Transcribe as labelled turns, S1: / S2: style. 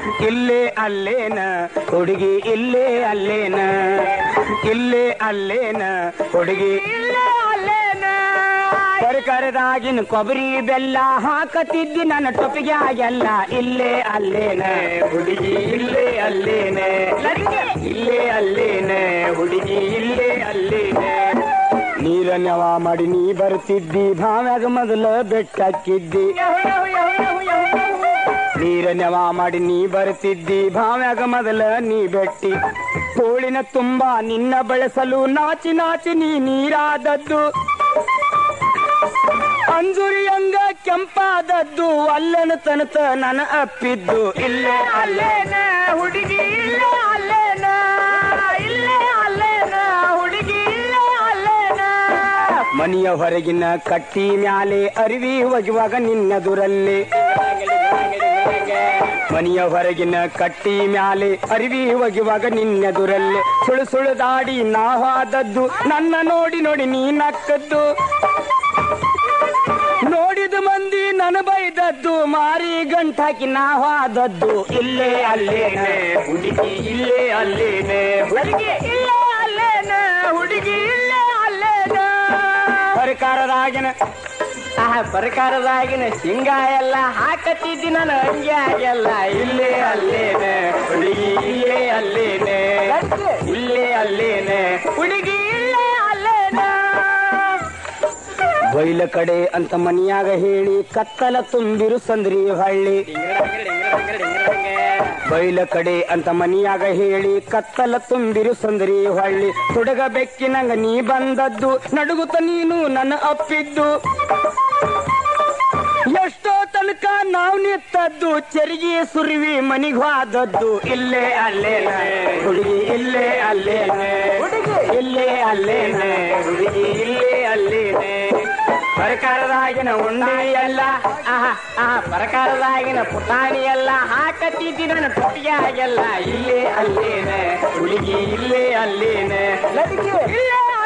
S1: ಇಲ್ಲೇ ಅಲ್ಲೇನ ಹುಡುಗಿ ಇಲ್ಲೇ ಅಲ್ಲೇನ ಇಲ್ಲೇ ಅಲ್ಲೇನ ಹುಡುಗಿ ಇಲ್ಲೇ ಅಲ್ಲೇನ ಕರಿಕರದಾಗಿನ ಕೊಬ್ಬರಿ ಬೆಲ್ಲ ಹಾಕತಿದ್ದಿ ನನ್ನ ಟೊಪಿಗೆ ಆಗೆಲ್ಲ ಇಲ್ಲೇ ಅಲ್ಲೇನ ಹುಡುಗಿ ಇಲ್ಲೇ ಅಲ್ಲೇನೆ ಇಲ್ಲೇ ಅಲ್ಲೇನೆ ಹುಡುಗಿ ಇಲ್ಲೇ ಅಲ್ಲೇನೆ ನೀರ ನೆವ ಮಾಡಿ ನೀ ಬರ್ತಿದ್ದಿ ಭಾವ್ಯಾಗ ಮೊದಲ ಬೆಟ್ಟಕ್ಕಿದ್ದಿ ನೀರ ನೆವ ಮಾಡಿ ನೀ ಬರ್ತಿದ್ದಿ ಭಾವ್ಯಾಗ ಮೊದಲ ನೀ ಬೆಟ್ಟಿ ತೋಳಿನ ತುಂಬ ನಿನ್ನ ಬಳಸಲು ನಾಚಿ ನಾಚಿ ನೀ ನೀರಾದದ್ದು ಅಂಜುರಿ ಹಂಗ ಕೆಂಪಾದದ್ದು ಅಲ್ಲೇನ ತನಕ ನನ್ನ ಅಪ್ಪಿದ್ದು ಇಲ್ಲೇ ಅಲ್ಲೇನ ಹುಡುಗಿ ಇಲ್ಲೇ ಅಲ್ಲೇನ ಇಲ್ಲೇ ಅಲ್ಲೇನ ಹುಡುಗಿ ಇಲ್ಲೇ ಅಲ್ಲೇನ ಮನೆಯ ಹೊರಗಿನ ಕಟ್ಟಿ ಮ್ಯಾಲೆ ಅರಿವಿ ಒಗೆಯುವಾಗ ನಿನ್ನದುರಲ್ಲಿ ಮನೆಯ ಹೊರಗಿನ ಕಟ್ಟಿ ಮ್ಯಾಲೆ ಅರಿವಿ ಒಗೆಯುವಾಗ ನಿನ್ನೆದುರಲ್ಲಿ ಸುಳು ಸುಳು ದಾಡಿ ನಾವಾದದ್ದು ನನ್ನ ನೋಡಿ ನೋಡಿ ನೀ ನಕ್ಕದ್ದು ನೋಡಿದ ಮಂದಿ ನನ ಬೈದದ್ದು ಮಾರಿ ಗಂಟಾಕಿ ನಾವಾದದ್ದು ಇಲ್ಲೇ ಅಲ್ಲೇನೆ ಹುಡುಗಿ ಇಲ್ಲೇ ಅಲ್ಲೇನೆ ಹುಡುಗಿ ಇಲ್ಲೇ ಅಲ್ಲೇನೆ ಹುಡುಗಿ ಇಲ್ಲೇ ಅಲ್ಲೇನೆ ಸರ್ಕಾರದಾಗಿನ ಆ ಸರ್ಕಾರದಾಗಿನ ಶೇಂಗಾ ಎಲ್ಲ ಹಾಕತಿದ್ದಿ ನಾನು ಹಂಗೆ ಆಗಲ್ಲ ಇಲ್ಲೇ ಅಲ್ಲೇನೆ ಹುಡುಗಿ ಇಲ್ಲೇ ಅಲ್ಲೇನೆ ಇಲ್ಲೇ ಅಲ್ಲೇನೆ ಹುಡುಗಿ ಇಲ್ಲೇ ಅಲ್ಲೇನೆ ಬೈಲ ಕಡೆ ಅಂತ ಮನಿಯಾಗ ಹೇಳಿ ಕತ್ತಲ ತುಂಬಿರು ಸಂದ್ರಿ ಹಳ್ಳಿ ಬೈಲ ಕಡೆ ಅಂತ ಮನಿಯಾಗ ಹೇಳಿ ಕತ್ತಲ ತುಂಬಿರು ಸಂದ್ರಿ ಹಳ್ಳಿ ತುಡಗ ಬೆಕ್ಕಿನಂಗ ನೀ ಬಂದದ್ದು ನಡುಗುತ್ತ ನೀನು ನನ್ನ ಅಪ್ಪಿದ್ದು ಎಷ್ಟೋ ತನಕ ನಾವ್ ನಿತ್ತದ್ದು ಚೆರಿಗೆ ಸುರಿವಿ ಮನಿಗ್ ಹೋದದ್ದು ಇಲ್ಲೇ ಅಲ್ಲೇನೆ ಹುಡುಗಿ ಇಲ್ಲೇ ಅಲ್ಲೇನೆ ಹುಡುಗಿ ಇಲ್ಲೇ ಅಲ್ಲೇನೆ ಹುಡುಗಿ ಇಲ್ಲೇ ಅಲ್ಲೇನೆ ಸರ್ಕಾರದಾಗಿನ ಉಂಡಿ ಎಲ್ಲ ಆಹಾ ಆಹಾ ಸರ್ಕಾರದಾಗಿನ ಪುಟಾಣಿ ಎಲ್ಲ ಹಾಕತಿದ್ದಿ ನನ್ನ ಟೊಟ್ಟಿಗೆ ಆಗೆಲ್ಲ ಇಲ್ಲೇ ಅಲ್ಲೇನೆ ಹುಡುಗಿ ಇಲ್ಲೇ ಅಲ್ಲೇನೆ ಇಲ್ಲೇ